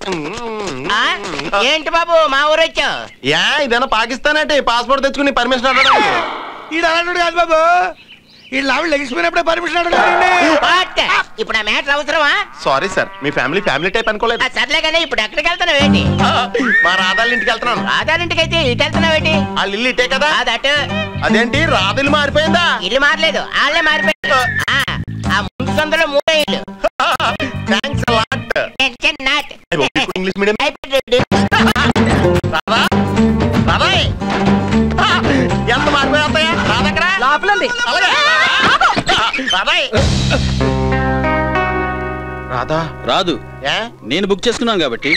ఆ? ఏంటి బాబు మా ఊరు వచ్చావు యా ఇదేనా పాకిస్తాన్ అంటే పాస్పోర్ట్ తెచ్చుకుని పర్మిషన్ అడగడానికి ఈడు అలాంటి కాదు బాబు ఈ లావిడ లెగిసిపోయినప్పుడే పర్మిషన్ అడగాలండి వాట్? ఇప్పుడు ఆ మ్యాటర్ అవసరమా సారీ సార్ మీ ఫ్యామిలీ ఫ్యామిలీ టైప్ అనుకోలేదు ఆ, సర్లే కానీ ఇప్పుడు ఎక్కడికి వెళ్తున్నావు ఏంటి మా రాధాల ఇంటికి వెళ్తున్నాను రాధారింటికి అయితే ఇటు వెళ్తున్నావు ఏంటి వాళ్ళ ఇల్లు ఇటే కదా అది అటు అదేంటి రాధలు మారిపోయిందా ఇల్లు మారలేదు వాళ్ళే మారిపోయారు ఆ, ఆ ముందు సందులో మూడో ఇల్లు thanks lot tension not English medium అయిపోయింది రాధా రాధా ఆ, ఎంత మారిపోయి వస్తాయా రాధా ఎక్కడ లోపలంది అలాగే రాధా రాధా రాదు ఏ నేను బుక్ చేసుకున్నాను కాబట్టి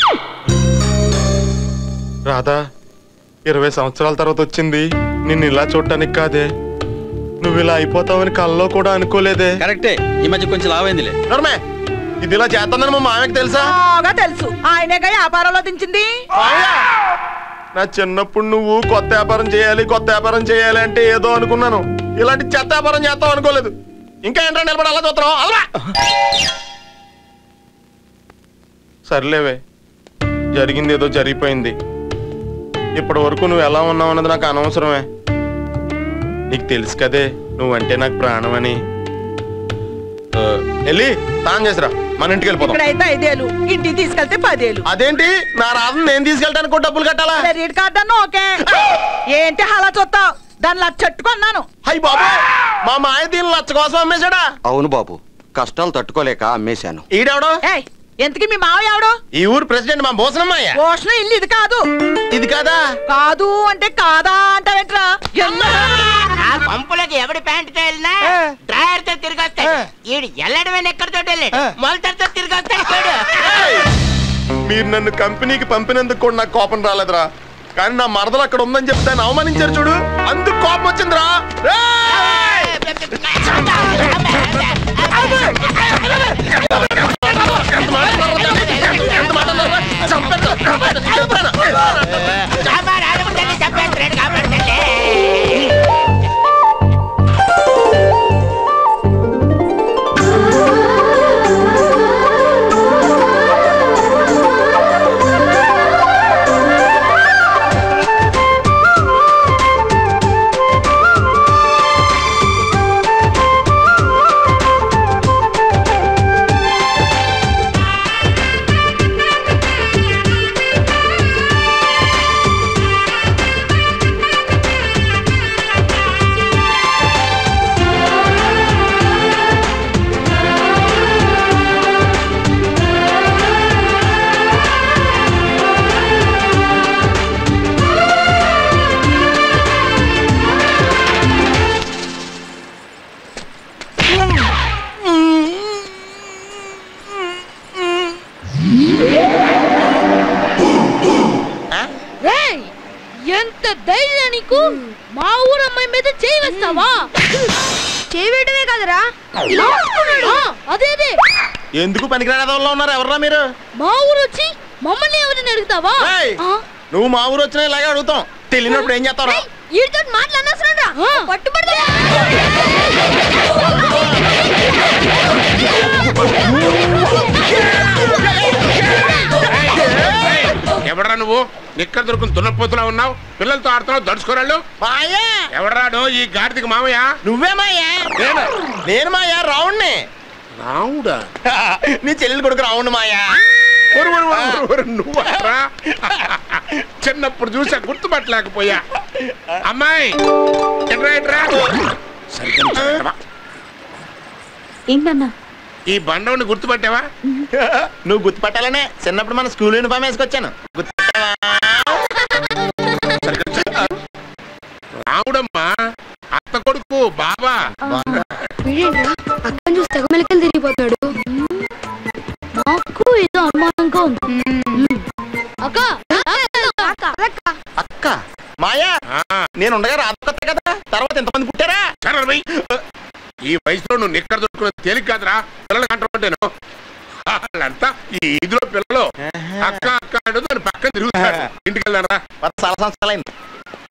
రాధా ఇరవై సంవత్సరాల తర్వాత వచ్చింది నిన్ను ఇలా చూడటానికి కాదే నువ్వు ఇలా అయిపోతావని కల్లో కూడా అనుకోలేదే కరెక్టే ఈ మధ్య కొంచెం లావైందిలే నర్మే ఇది ఇలా చేస్తుందని మా మామయ్యకి తెలుసా బాగా తెలుసు ఆయనేగా వ్యాపారంలో దించింది మామయ్య! నా చిన్నప్పుడు నువ్వు కొత్త వ్యాపారం చేయాలి కొత్త వ్యాపారం చేయాలి అంటే ఏదో అనుకున్నాను ఇలాంటి చెత్త వ్యాపారం చేస్తావు అనుకోలేదు ఇంకా ఏంటో నిలబడి అలా చూస్తున్నావు అలా సర్లేవే జరిగింది ఏదో జరిగిపోయింది ఇప్పటి వరకు నువ్వు ఎలా ఉన్నావు అన్నది నాకు అనవసరమే నీకు తెలుసు కదే నువ్వంటే నాకు ప్రాణం అని ఆ, వెళ్ళి తాను చేసిరా మన ఇంటికి వెళ్ళిపోతాం ఇక్కడైతే ఐదేలు ఇంటికి తీసుకెళ్తే పదేలు అదేంటి నా రాధను నేను తీసుకెళ్ళడానికి కూడా డబ్బులు కట్టాలా క్రెడిట్ కార్డ్ అన్న ఓకే ఏంటి అలా చూస్తావు దాని లచ్చట్టుకున్నాను హై బాబు మా మాయ దీని లచ్చ కోసం అమ్మేశాడా అవును బాబు కష్టాలు తట్టుకోలేక అమ్మేశాను ఈడెవడో ఏయ్ ఎందుకు మీ మావ ఎవడు ఈ ఊరు ప్రెసిడెంట్ మా భూషణమ్మయ్య పోషణ ఇల్లు ఇది కాదు ఇది కాదా కాదు అంటే కాదా అంటావేంట్రా ఎన్నో ఆ పంపులోకి ఎవడి ప్యాంట్ తో వెళ్ళినా డ్రాయర్ తో తిరిగి వస్తాడు ఈడు ఎల్లడమే ఎక్కడితో వెళ్ళాడు మొలతడితో తిరిగి వస్తాడు చూడు మీరు నన్ను కంపెనీకి పంపినందుకు కూడా నాకు కోపం రాలేదురా కానీ నా మరదలు అక్కడ ఉందని చెప్తే దాన్ని అవమానించారు చూడు అందుకు కోపం వచ్చిందిరా రేయ్! ఎంత మాట అన్నారా? ఎంత మాట అన్నారా? చంపేస్తా, చంపేస్తా, చంపేనా? కాపాడు, ఆడబిడ్డల్ని చంపేస్తున్నాడు, కాపాడు తల్లి. రేయ్ ఎంత ధైర్యం నీకు మా ఊరు అమ్మాయి మీద చేయి వేస్తావా చేయవేయడమే కదరా ఇలా పట్టుకున్నాడు. ఆ, అదే అదే ఎందుకు పనికిరాని ఉన్నారు ఎవర్రా మీరు మా ఊరు వచ్చి మమ్మల్ని ఎవరిని అడుగుతావా ఏయ్! ఆ, నువ్వు మా ఊరు వచ్చినా ఇలాగే అడుగుతాం తెలియనప్పుడు ఏం చేస్తావు రేయ్, వీడితో మాట్లాడినా పట్టుబడతా ఎవడరా నువ్వు నిక్కర దొరుకుని దున్నపోతులా ఉన్నావు పిల్లలతో ఆడుతున్నావు దడుచుకోరాళ్ళు మాయా ఎవడరాడు ఈ గాడిదికి మామయ్య నువ్వే మాయా నేనా? నేను మాయా రావుణ్ణి రావుడా నీ చెల్లెలు కొడుకు రావుండు మాయా ఒరు, ఒరు, ఒరు, ఒరు, ఒరు, నువ్వట్రా చిన్నప్పుడు చూసా గుర్తుపట్టలేకపోయా అమ్మాయి ఎట్రా ఎట్రా సరిగ్గా నిల్చోబెట్టవా? ఏంటన్నా ఈ బండవుని గుర్తుపట్టావా నువ్వు గుర్తుపట్టాలనే చిన్నప్పుడు మన స్కూల్ యూనిఫామ్ వేసుకొచ్చాను గుర్తుపట్టావా? రావుడమ్మా అత్త కొడుకు బాబా అక్కని చూసి తెగ మెలకలు తిరిగిపోతాడు నాకు ఏదో అనుమానంగా ఉంది అక్క అక్క మాయా ఆ, నేను ఉండగా రాదు కదా తర్వాత ఎంతమంది పుట్టారా సరే భయ్. ఈ వయసులో నువ్వు నిక్కర దొరుకునే తేలిక కాదురా పిల్లలు కంటాను వాళ్ళంతా ఈ ఇదిలో పిల్లలు అక్క అక్క అంటూ దాని పక్కన తిరుగుతారు ఇంటికి వెళ్ళారా పది చాలా సంవత్సరాలైంది